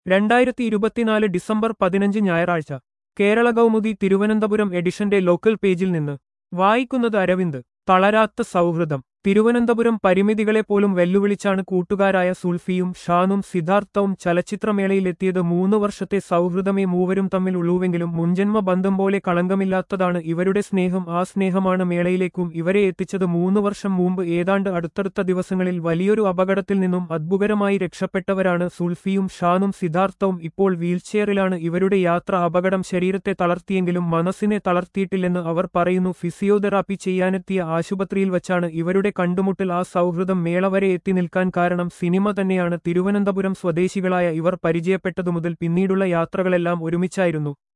രണ്ടായിരത്തി ഇരുപത്തിനാല് ഡിസംബർ പതിനഞ്ച് ഞായറാഴ്ച കേരള കൗമുദി തിരുവനന്തപുരം എഡിഷന്റെ ലോക്കൽ പേജിൽ നിന്ന് വായിക്കുന്നത് അരവിന്ദ് തളരാത്ത സൗഹൃദം തിരുവനന്തപുരം പരിമിതികളെപ്പോലും വെല്ലുവിളിച്ചാണ് കൂട്ടുകാരായ സുൽഫിയും ഷാനും സിദ്ധാർത്ഥവും ചലച്ചിത്രമേളയിലെത്തിയത് മൂന്നു വർഷത്തെ സൗഹൃദമേ മൂവരും തമ്മിൽ ഉള്ളൂവെങ്കിലും മുൻജന്മ ബന്ധം പോലെ കളങ്കമില്ലാത്തതാണ് ഇവരുടെ സ്നേഹം ആ സ്നേഹമാണ് മേളയിലേക്കും ഇവരെ എത്തിച്ചത് മൂന്നു വർഷം മുമ്പ് ഏതാണ്ട് അടുത്തടുത്ത ദിവസങ്ങളിൽ വലിയൊരു അപകടത്തിൽ നിന്നും അദ്ഭുതകരമായി രക്ഷപ്പെട്ടവരാണ് സുൽഫിയും ഷാനും സിദ്ധാർത്ഥവും ഇപ്പോൾ വീൽചെയറിലാണ് ഇവരുടെ യാത്ര അപകടം ശരീരത്തെ തളർത്തിയെങ്കിലും മനസ്സിനെ തളർത്തിയിട്ടില്ലെന്ന് അവർ പറയുന്നു ഫിസിയോതെറാപ്പി ചെയ്യാനെത്തിയ ആശുപത്രിയിൽ വച്ചാണ് ഇവരുടെ കണ്ടുമുട്ടൽ ആ സൗഹൃദം മേള വരെ എത്തി നിൽക്കാൻ കാരണം സിനിമ തന്നെയാണ് തിരുവനന്തപുരം സ്വദേശികളായ ഇവർ പരിചയപ്പെട്ടതു മുതൽ പിന്നീടുള്ള യാത്രകളെല്ലാം ഒരുമിച്ചായിരുന്നു